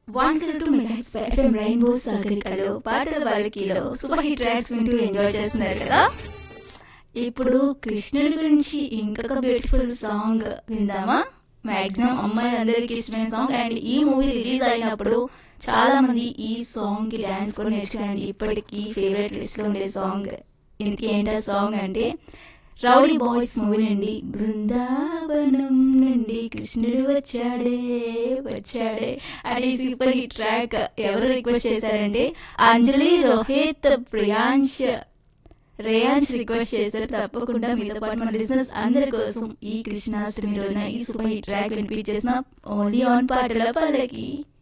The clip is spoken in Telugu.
వన్ జీరో టూ మెగాహిట్స్ పై ఎఫ్ఎం రెయిన్బో సాగరికలో పాటల బాలికలో సూపర్ హిట్ ట్రాక్స్ వింటూ ఎంజాయ్ చేస్తున్నారు కదా ఇప్పుడు కృష్ణుడి గురించి ఇంకొక బ్యూటిఫుల్ సాంగ్ విందామా మాక్సిమం అమ్మాయిలందరికీ ఇష్టమైన సాంగ్ అండ్ ఈ మూవీ రిలీజ్ అయినప్పుడు చాలా మంది ఈ సాంగ్ కి డాన్స్ కూడా నేర్చుకున్నారండి ఇప్పటికీ ఫేవరెట్ లిస్ట్ లో ఉండే సాంగ్ ఇంతకీ ఏంటా సాంగ్ అంటే రౌడీ బాయ్స్ మూవీ నుండి బృందావనం నుండి కృష్ణుడు వచ్చాడే వచ్చాడే అది సూపర్ హిట్ ట్రాక్ ఎవరు రిక్వెస్ట్ చేశారంటే అంజలి రోహిత్ ప్రియాంష్ రేయాన్స్ రిక్వెస్ట్ చేశారు తప్పకుండా మీతో పాటు మన లిసనర్స్ అందరి కోసం ఈ కృష్ణాష్టమి రోజున ఈ సూపర్ హిట్ ట్రాక్ వినిపించేసిన ఓన్లీ ఆన్ పాటల పల్లకి